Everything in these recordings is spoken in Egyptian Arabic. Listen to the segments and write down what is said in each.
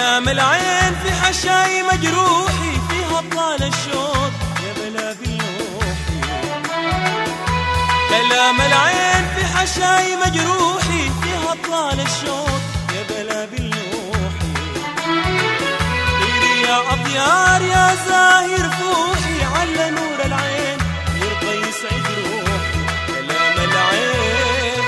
كلام العين في حشاي مجروحي فيها طال الشوق يا بلا بالنوحي كلام العين في حشاي مجروحي فيها طال الشوق يا بلا بالنوحي طيري يا أطيار يا زاهر فوحي على نور العين يرضى يسعد روحي كلام العين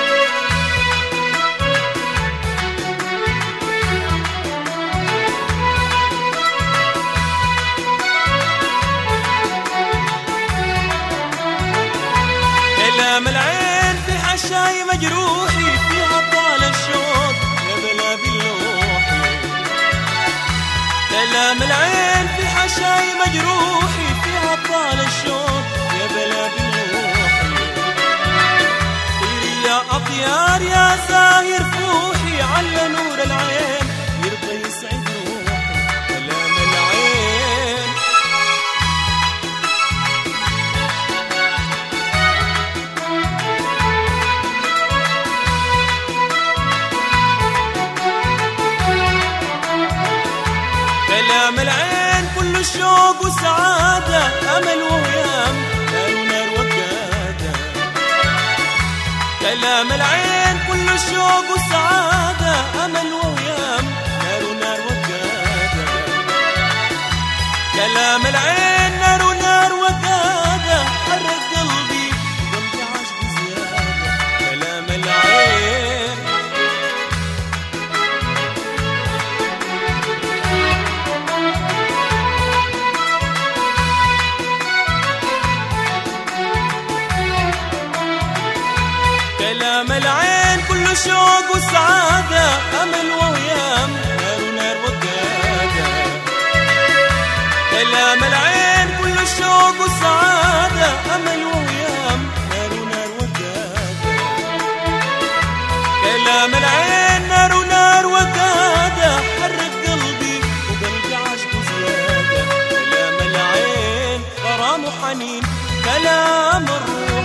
كلام العين في حشاي مجروحي فيها طال الشوق يا بلا باللوحي كلام العين في حشاي مجروحي فيها طال الشوق يا بلا باللوحي طيري يا أطيار يا زاهر فوحي على نور العين يرضى يسعد روحي كلام العين كلام العين كله شوق وسعادة أمل وهيام نار ونار وقادة كلام العين كله شوق وسعادة أمل وهيام نار ونار وقادة كلام العين نار ونار وقادة حرك قلبي قلبي عاشق زيادة كلام العين كلام العين كله شوق وسعادة أمل وهيام نار ونار وقادة كلام العين كله شوق وسعادة أمل وهيام نار ونار وقادة كلام العين نار ونار وقادة حرك قلبي وقلبي عاشق زيادة كلام العين غرام وحنين كلام الروح